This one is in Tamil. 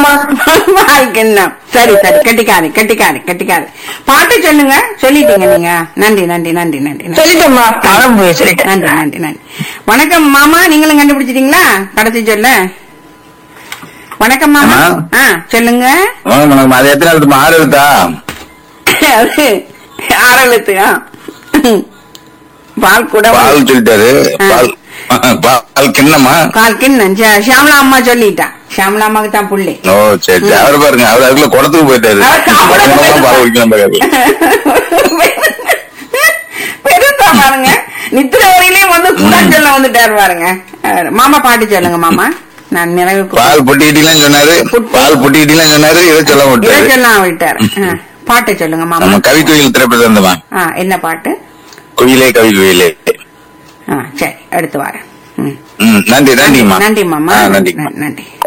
கிண்ணமா பால் கிண்ணம் சரி சரி கட்டிக்காரு கட்டிக்காரு கட்டிக்காரு பாட்டு சொல்லுங்க சொல்லிட்டீங்க நீங்க நன்றி நன்றி நன்றி நன்றி நன்றி சொல்லிட்டோம்மா ஆரம்பி சொல்லிட்டேன் நன்றி நன்றி நன்றி வணக்கம் மாமா நீங்களும் கண்டுபிடிச்சிட்டீங்களா கடைசி சொல்ல வணக்கம் மாமா ஆமா. ஆ சொல்லுங்க வாங்க மேடம் அது எத்தனை எழுத்துமா ஆறு எழுத்தா அது ஆறெழுத்து ஆ. பால் கூட பால் சொல்லிட்டாரு பால் பால் கிண்ணமா கால் கிண்ணம் ச- ஷியாமலா அம்மா சொல்லிட்டா ஷியாமலா அம்மாக்கு தான் புள்ளி ஓ சரி சரி அவர் பாருங்க அவர் அதுக்குள்ள குடத்துக்கு போயிட்டாரு அவர் சாப்பிட குடம்லாம் பால் குடிக்கலாம் பாரு பெருசா பாருங்க நித்திர வரையிலயும் வந்து கூடாச்சல்ல வந்துட்டாரு பாருங்க அவர் மாமா பாட்டு சொல்லுங்க மாமா நான் நிறைவு பால் பொட்டிக்கிட்டீங்களாம் சொன்னாரு பால் பொட்டிக்கிட்டீங்களாம் சொன்னாரு இதை சொல்ல விட்டாரு இதெல்லாம் விட்டாரு ஆ, பாட்டு சொல்லுங்க மாமா நம்ம கவி கோயில் திரைப்படம் இருந்தமா ஆ என்ன பாட்டு குயிலே கவி கோயிலே ஆ சரி எடுத்து வரேன் ம். ம் நன்றி நன்றிம்மா நன்றி மாமா ஆ, நன்றி நன்றி